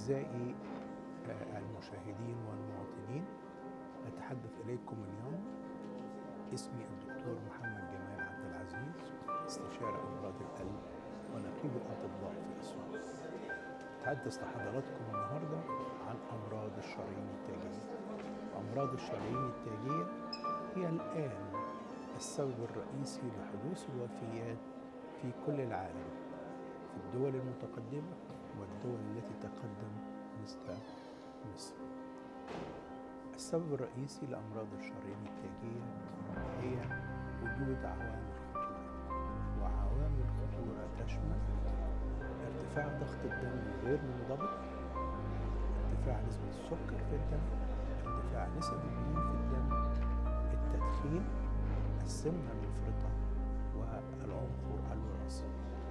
أعزائي آه، المشاهدين والمواطنين أتحدث إليكم اليوم اسمي الدكتور محمد جمال عبد العزيز استشاري أمراض القلب ونقيب الأطباء في أسوان أتحدث لحضراتكم النهاردة عن أمراض الشرايين التاجية أمراض الشرايين التاجية هي الآن السبب الرئيسي لحدوث الوفيات في كل العالم في الدول المتقدمة والدول التي تقدم مثل مصر السبب الرئيسي لأمراض الشرايين التاجية هي وجود عوامل خطورة وعوامل خطورة تشمل ارتفاع ضغط الدم غير منضبط ارتفاع نسبة السكر في الدم ارتفاع نسب الدهون في الدم التدخين السمنة المفرطة والعنصر الوراثي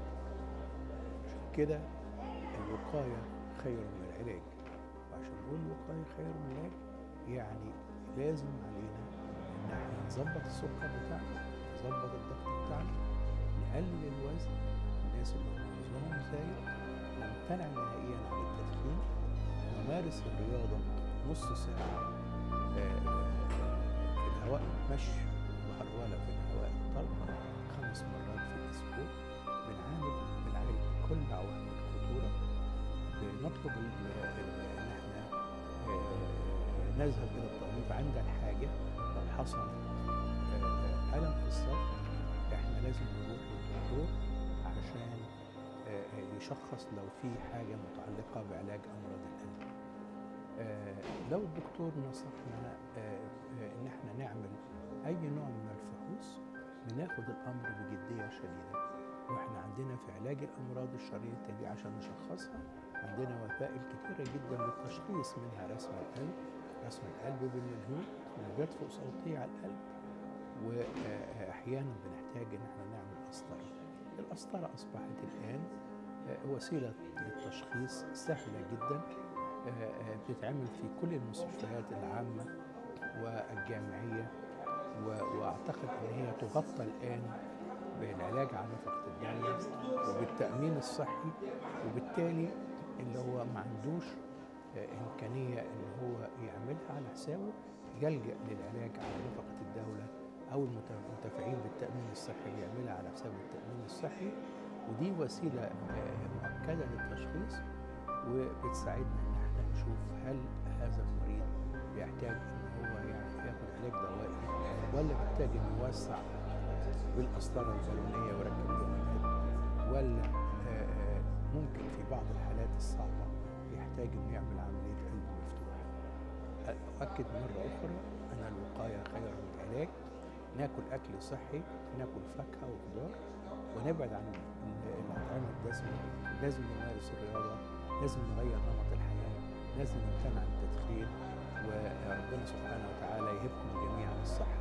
عشان كده الوقاية خير من العلاج وعشان نقول الوقاية خير من العلاج يعني لازم علينا ان احنا نظبط السكر بتاعنا نظبط الضغط بتاعنا نقلل الوزن الناس اللي هم وزنهم زايد نمتنع نهائيا عن التدخين نمارس الرياضة نص ساعة آه، في الهواء مشي وهرولة في الهواء الطلق خمس مرات في الأسبوع بنعالج بنعالج كل عوامل الخطورة بنطلب ال- ال- ان احنا آه، نذهب الى الطبيب عند الحاجه لو حصل آه، الم في الصدر احنا لازم نروح للدكتور عشان آه، آه، يشخص لو في حاجه متعلقه بعلاج امراض القلب آه، لو الدكتور نصحنا آه، آه، ان احنا نعمل اي نوع من الفحوص بناخد الامر بجديه شديده واحنا عندنا في علاج الامراض الشرايين دي عشان نشخصها عندنا وسائل كتيره جدا للتشخيص منها رسم القلب رسم القلب بالمجهود موجات فوق صوتيه على القلب واحيانا بنحتاج ان احنا نعمل قسطره القسطره اصبحت الان آه، وسيله للتشخيص سهله جدا آه، آه، بتتعمل في كل المستشفيات العامه والجامعيه و- واعتقد ان هي تغطى الان بالعلاج على نفقه الدوله وبالتامين الصحي وبالتالي اللي هو ما عندوش آه، امكانيه ان هو يعملها على حسابه يلجا للعلاج على نفقه الدوله او المنتفعين بالتامين الصحي يعملها على حساب التامين الصحي ودي وسيله آه، مؤكده للتشخيص وبتساعدنا ان احنا نشوف هل هذا المريض بيحتاج ان هو يعني ياخد علاج دوائي ولا محتاج انه يوسع بالقسطره البالونيه ويركب دهانات ولا آه، آه، ممكن في بعض الحالات الصعبه يحتاج انه يعمل عمليه قلب مفتوح. اؤكد مره اخرى ان الوقايه خير من العلاج ناكل اكل صحي ناكل فاكهه وخضار ونبعد عن ال- الاطعمه الدسمه لازم نمارس الرياضه لازم نغير نمط الحياه لازم نمتنع عن التدخين وربنا سبحانه وتعالى يهبكم جميعا الصحه